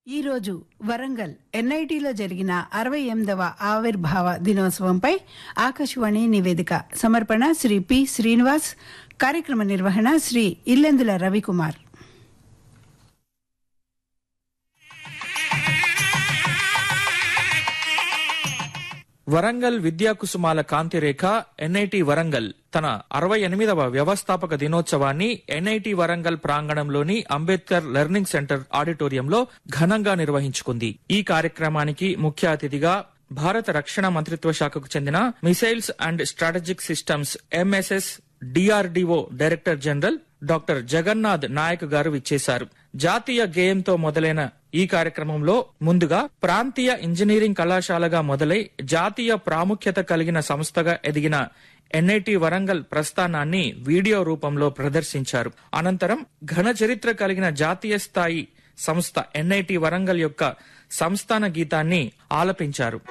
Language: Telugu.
ఈ రోజు వరంగల్ ఎన్ఐటిలో జరిగిన అరవై ఎనిమిదవ ఆవిర్భావ దినోత్సవంపై ఆకాశవాణి నివేదిక సమర్పణ శ్రీ పి శ్రీనివాస్ కార్యక్రమ నిర్వహణ శ్రీ ఇల్లెందుల రవికుమార్ వరంగల్ విద్యా కుసుమాల కాంతిరేఖ ఎన్ఐటి వరంగల్ తన అరవై ఎనిమిదవ వ్యవస్థాపక దినోత్సవాన్ని ఎన్ఐటి వరంగల్ ప్రాంగణంలోని అంబేద్కర్ లెర్నింగ్ సెంటర్ ఆడిటోరియంలో ఘనంగా నిర్వహించుకుంది ఈ కార్యక్రమానికి ముఖ్య అతిథిగా భారత రక్షణ మంత్రిత్వ శాఖకు చెందిన missiles and strategic systems MSS DRDO director general doctor Jagannath Naik garu విచ్చేశారు జాతీయ గేయంతో మొదలైన ఈ కార్యక్రమంలో ముందుగా ప్రాంతీయ ఇంజనీరింగ్ కళాశాలగా మొదలై జాతీయ ప్రాముఖ్యత కలిగిన సంస్థగా ఎదిగిన ఎన్ఐటి వరంగల్ ప్రస్థానాన్ని వీడియో రూపంలో ప్రదర్శించారు అనంతరం ఘన చరిత్ర కలిగిన జాతీయ స్థాయి సంస్థ ఎన్ఐటి వరంగల్ యొక్క సంస్థాన గీతాన్ని ఆలపించారు